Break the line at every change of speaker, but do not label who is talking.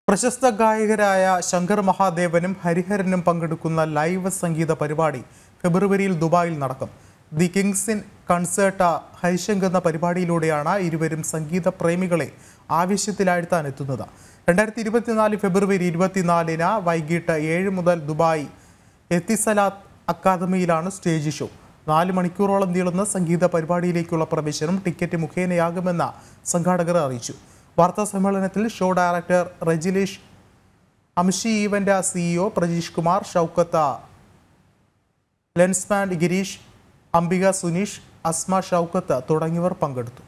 പ്രശസ്ത ഗായകരായ ശങ്കർ മഹാദേവനും ഹരിഹരനും പങ്കെടുക്കുന്ന ലൈവ് സംഗീത പരിപാടി ഫെബ്രുവരിയിൽ ദുബായിൽ നടക്കും ദി കിങ്സ് ഇൻ കൺസേർട്ട് ഹരിശങ്ക് എന്ന പരിപാടിയിലൂടെയാണ് ഇരുവരും സംഗീത പ്രേമികളെ ആവേശത്തിലാഴ്ത്താൻ എത്തുന്നത് രണ്ടായിരത്തി ഇരുപത്തിനാല് ഫെബ്രുവരി ഇരുപത്തിനാലിന് വൈകിട്ട് ഏഴ് മുതൽ ദുബായ് എത്തിസലാത്ത് അക്കാദമിയിലാണ് സ്റ്റേജ് ഷോ നാല് മണിക്കൂറോളം നീളുന്ന സംഗീത പരിപാടിയിലേക്കുള്ള പ്രവേശനം ടിക്കറ്റ് മുഖേനയാകുമെന്ന് സംഘാടകർ അറിയിച്ചു വാർത്താ സമ്മേളനത്തിൽ show director Rejilesh Amshi event CEO Prajeesh Kumar Shoukath Lensman Girish Ambika Suneesh Asma Shoukath തുടങ്ങിയവർ പങ്കെടുത്തു